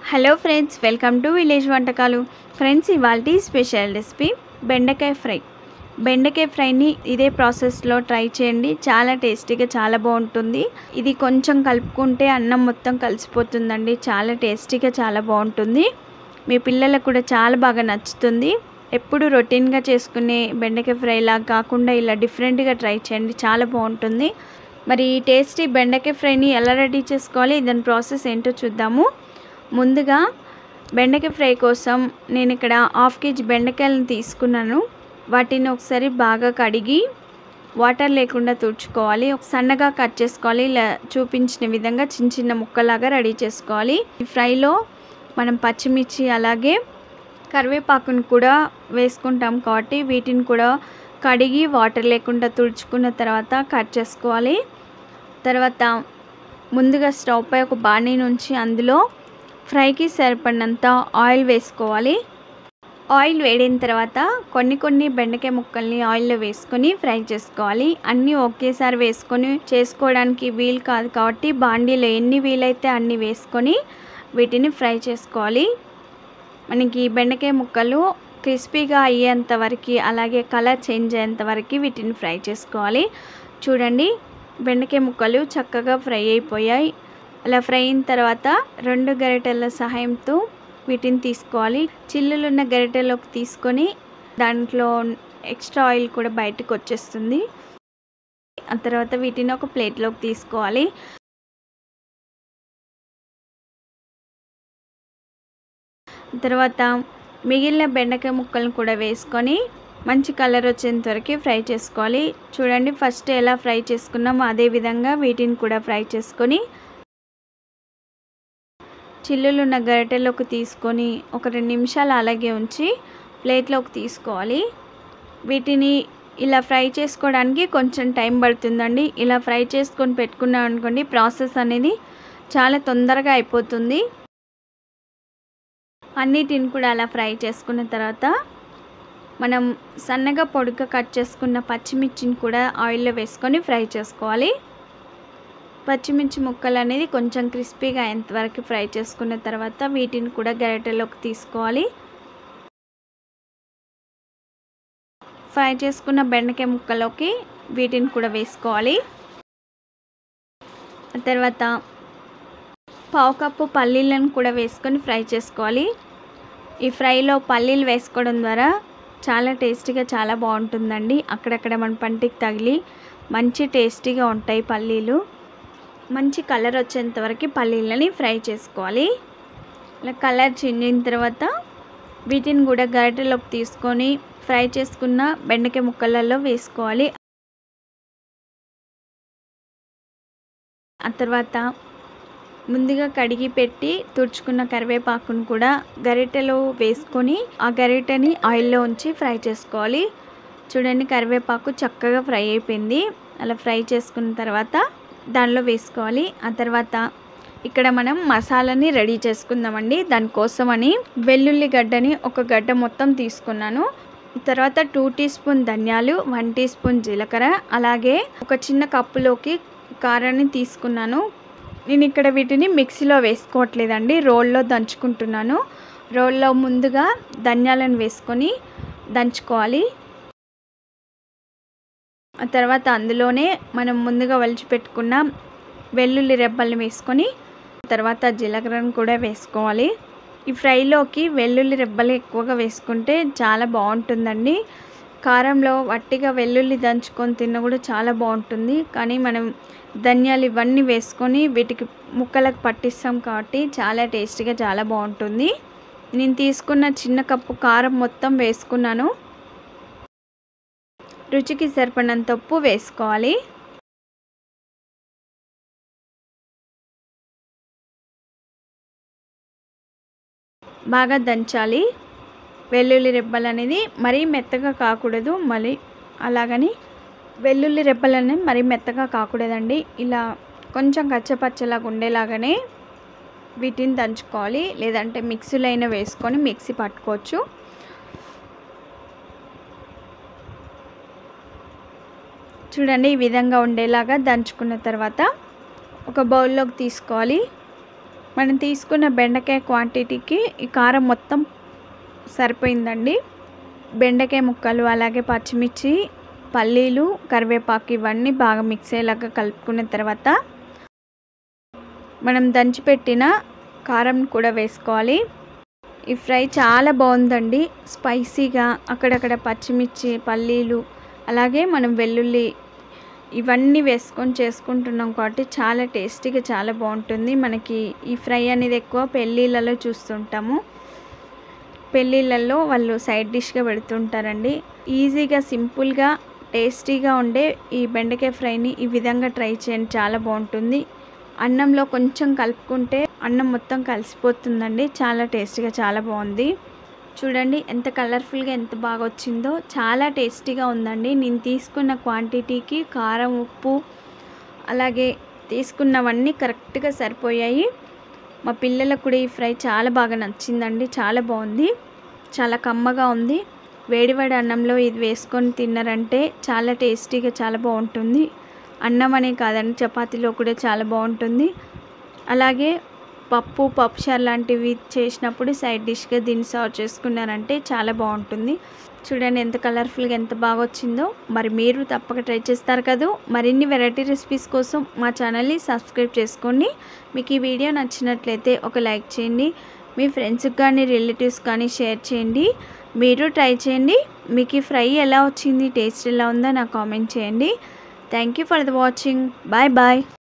hello friends welcome to village వంటకాలు friends ఇవాళ special recipe బెండకాయ ఫ్రై బెండకాయ ఫ్రైని ఇదే ప్రాసెస్లో ట్రై చేయండి చాలా టేస్టీగా చాలా బాగుంటుంది ఇది కొంచెం కలుపుకుంటే అన్నం మొత్తం కలిసిపోతుందండి చాలా టేస్టీగా చాలా బాగుంటుంది మీ పిల్లలకు కూడా చాలా బాగా నచ్చుతుంది ఎప్పుడు రొటీన్గా చేసుకునే బెండకాయ ఫ్రై లాగా కాకుండా ఇలా డిఫరెంట్గా ట్రై చేయండి చాలా బాగుంటుంది మరి ఈ టేస్టీ బెండకాయ ఫ్రైని ఎలా రెడీ చేసుకోవాలి దాని ప్రాసెస్ ఏంటో చూద్దాము ముందుగా బెండకాయ ఫ్రై కోసం నేను ఇక్కడ హాఫ్ కేజీ బెండకాయలను తీసుకున్నాను వాటిని ఒకసారి బాగా కడిగి వాటర్ లేకుండా తుడుచుకోవాలి ఒక సన్నగా కట్ చేసుకోవాలి ఇలా చూపించిన విధంగా చిన్న చిన్న ముక్కలాగా రెడీ చేసుకోవాలి ఈ ఫ్రైలో మనం పచ్చిమిర్చి అలాగే కరివేపాకును కూడా వేసుకుంటాం కాబట్టి వీటిని కూడా కడిగి వాటర్ లేకుండా తుడుచుకున్న తర్వాత కట్ చేసుకోవాలి తర్వాత ముందుగా స్టవ్ పై ఒక బాణీ నుంచి అందులో ఫ్రైకి సరిపడినంత ఆయిల్ వేసుకోవాలి ఆయిల్ వేడిన తర్వాత కొన్ని కొన్ని బెండకాయ ముక్కల్ని ఆయిల్లో వేసుకొని ఫ్రై చేసుకోవాలి అన్నీ ఒకేసారి వేసుకొని చేసుకోవడానికి వీలు కాదు కాబట్టి బాండీలో ఎన్ని వీలైతే అన్ని వేసుకొని వీటిని ఫ్రై చేసుకోవాలి మనకి బెండకాయ ముక్కలు క్రిస్పీగా అయ్యేంత వరకు అలాగే కలర్ చేంజ్ అయ్యేంత వరకు వీటిని ఫ్రై చేసుకోవాలి చూడండి బెండకాయ ముక్కలు చక్కగా ఫ్రై అయిపోయాయి అలా ఫ్రై అయిన తర్వాత రెండు గరిటెల సహాయంతో వీటిని తీసుకోవాలి చిల్లులున్న గరిటెలోకి తీసుకొని దాంట్లో ఎక్స్ట్రా ఆయిల్ కూడా బయటకు వచ్చేస్తుంది ఆ తర్వాత వీటిని ఒక ప్లేట్లోకి తీసుకోవాలి తర్వాత మిగిలిన బెండకాయ ముక్కలను కూడా వేసుకొని మంచి కలర్ వచ్చేంత వరకు ఫ్రై చేసుకోవాలి చూడండి ఫస్ట్ ఎలా ఫ్రై చేసుకున్నామో అదే విధంగా వీటిని కూడా ఫ్రై చేసుకొని చిల్లులు ఉన్న గరిటెలోకి తీసుకొని ఒక రెండు నిమిషాలు అలాగే ఉంచి ప్లేట్లోకి తీసుకోవాలి వీటిని ఇలా ఫ్రై చేసుకోవడానికి కొంచెం టైం పడుతుందండి ఇలా ఫ్రై చేసుకొని పెట్టుకున్నాం అనుకోండి ప్రాసెస్ అనేది చాలా తొందరగా అయిపోతుంది అన్నిటిని కూడా అలా ఫ్రై చేసుకున్న తర్వాత మనం సన్నగా పొడిగా కట్ చేసుకున్న పచ్చిమిర్చిని కూడా ఆయిల్లో వేసుకొని ఫ్రై చేసుకోవాలి పచ్చిమిర్చి ముక్కలు అనేది కొంచెం క్రిస్పీగా అయ్యేంతవరకు ఫ్రై చేసుకున్న తర్వాత వీటిని కూడా గరిటెలోకి తీసుకోవాలి ఫ్రై చేసుకున్న బెండకాయ ముక్కలోకి వీటిని కూడా వేసుకోవాలి తర్వాత పావు కప్పు పల్లీలను కూడా వేసుకొని ఫ్రై చేసుకోవాలి ఈ ఫ్రైలో పల్లీలు వేసుకోవడం ద్వారా చాలా టేస్టీగా చాలా బాగుంటుందండి అక్కడక్కడ మన పంటికి తగిలి మంచి టేస్టీగా ఉంటాయి పల్లీలు మంచి కలర్ వచ్చేంత వరకు పల్లీలని ఫ్రై చేసుకోవాలి ఇలా కలర్ చేంజ్ అయిన తర్వాత వీటిని కూడా గరిటెలోకి తీసుకొని ఫ్రై చేసుకున్న బెండకాయ ముక్కలలో వేసుకోవాలి ఆ తర్వాత ముందుగా కడిగి పెట్టి తుడుచుకున్న కరివేపాకును కూడా గరిటెలో వేసుకొని ఆ గరిటెని ఆయిల్లో ఉంచి ఫ్రై చేసుకోవాలి చూడండి కరివేపాకు చక్కగా ఫ్రై అయిపోయింది అలా ఫ్రై చేసుకున్న తర్వాత దానిలో వేసుకోవాలి ఆ తర్వాత ఇక్కడ మనం మసాలాని రెడీ చేసుకుందామండి దానికోసమని వెల్లుల్లి గడ్డని ఒక గడ్డ మొత్తం తీసుకున్నాను తర్వాత టూ టీ స్పూన్ ధనియాలు వన్ టీ స్పూన్ జీలకర్ర అలాగే ఒక చిన్న కప్పులోకి కారాన్ని తీసుకున్నాను నేను ఇక్కడ వీటిని మిక్సీలో వేసుకోవట్లేదండి రోల్లో దంచుకుంటున్నాను రోల్లో ముందుగా ధనియాలను వేసుకొని దంచుకోవాలి ఆ తర్వాత అందులోనే మనం ముందుగా వలిచి పెట్టుకున్న వెల్లుల్లి రెబ్బల్ని వేసుకొని తర్వాత జీలకర్రను కూడా వేసుకోవాలి ఈ ఫ్రైలోకి వెల్లుల్లి రెబ్బలు ఎక్కువగా వేసుకుంటే చాలా బాగుంటుందండి కారంలో వట్టిగా వెల్లుల్లి దంచుకొని తిన్న కూడా చాలా బాగుంటుంది కానీ మనం ధనియాలు ఇవన్నీ వేసుకొని వీటికి ముక్కలకు పట్టిస్తాం కాబట్టి చాలా టేస్టీగా చాలా బాగుంటుంది నేను తీసుకున్న చిన్న కప్పు కారం మొత్తం వేసుకున్నాను రుచికి సరిపడినంత ఉప్పు వేసుకోవాలి బాగా దంచాలి వెల్లుల్లి రెబ్బలు అనేది మరీ మెత్తగా కాకూడదు మళ్ళీ అలాగని వెల్లుల్లి రెబ్బలు అనేది మరీ మెత్తగా కాకూడదండి ఇలా కొంచెం కచ్చపచ్చలాగా ఉండేలాగానే వీటిని దంచుకోవాలి లేదంటే మిక్సీలో అయినా వేసుకొని మిక్సీ పట్టుకోవచ్చు చూడండి ఈ విధంగా ఉండేలాగా దంచుకున్న తర్వాత ఒక బౌల్లోకి తీసుకోవాలి మనం తీసుకున్న బెండకాయ క్వాంటిటీకి ఈ కారం మొత్తం సరిపోయిందండి బెండకాయ ముక్కలు అలాగే పచ్చిమిర్చి పల్లీలు కరివేపాకు ఇవన్నీ బాగా మిక్స్ అయ్యేలాగా కలుపుకున్న తర్వాత మనం దంచిపెట్టిన కారం కూడా వేసుకోవాలి ఈ ఫ్రై చాలా బాగుందండి స్పైసీగా అక్కడక్కడ పచ్చిమిర్చి పల్లీలు అలాగే మనం వెల్లుల్లి ఇవన్నీ వేసుకొని చేసుకుంటున్నాం కాబట్టి చాలా టేస్టీగా చాలా బాగుంటుంది మనకి ఈ ఫ్రై అనేది ఎక్కువ పెళ్ళిళ్ళలో చూస్తుంటాము పెళ్ళిళ్ళల్లో వాళ్ళు సైడ్ డిష్గా పెడుతుంటారండి ఈజీగా సింపుల్గా టేస్టీగా ఉండే ఈ బెండకాయ ఫ్రైని ఈ విధంగా ట్రై చేయండి చాలా బాగుంటుంది అన్నంలో కొంచెం కలుపుకుంటే అన్నం మొత్తం కలిసిపోతుందండి చాలా టేస్టీగా చాలా బాగుంది చూడండి ఎంత కలర్ఫుల్గా ఎంత బాగా వచ్చిందో చాలా టేస్టీగా ఉందండి నేను తీసుకున్న క్వాంటిటీకి కారం ఉప్పు అలాగే తీసుకున్నవన్నీ కరెక్ట్గా సరిపోయాయి మా పిల్లలకు కూడా ఈ ఫ్రై చాలా బాగా నచ్చిందండి చాలా బాగుంది చాలా కమ్మగా ఉంది వేడివేడి అన్నంలో ఇది వేసుకొని తిన్నారంటే చాలా టేస్టీగా చాలా బాగుంటుంది అన్నం అనే కాదండి చపాతీలో కూడా చాలా బాగుంటుంది అలాగే పప్పు పప్పుచారు లాంటివి చేసినప్పుడు సైడ్ డిష్గా దీన్ని సర్వ్ చేసుకున్నారంటే చాలా బాగుంటుంది చూడండి ఎంత కలర్ఫుల్గా ఎంత బాగా వచ్చిందో మరి మీరు తప్పక ట్రై చేస్తారు కదా మరిన్ని వెరైటీ రెసిపీస్ కోసం మా ఛానల్ని సబ్స్క్రైబ్ చేసుకోండి మీకు ఈ వీడియో నచ్చినట్లయితే ఒక లైక్ చేయండి మీ ఫ్రెండ్స్కి కానీ రిలేటివ్స్ కానీ షేర్ చేయండి మీరు ట్రై చేయండి మీకు ఈ ఫ్రై ఎలా వచ్చింది టేస్ట్ ఎలా ఉందో నాకు కామెంట్ చేయండి thank you for the watching bye bye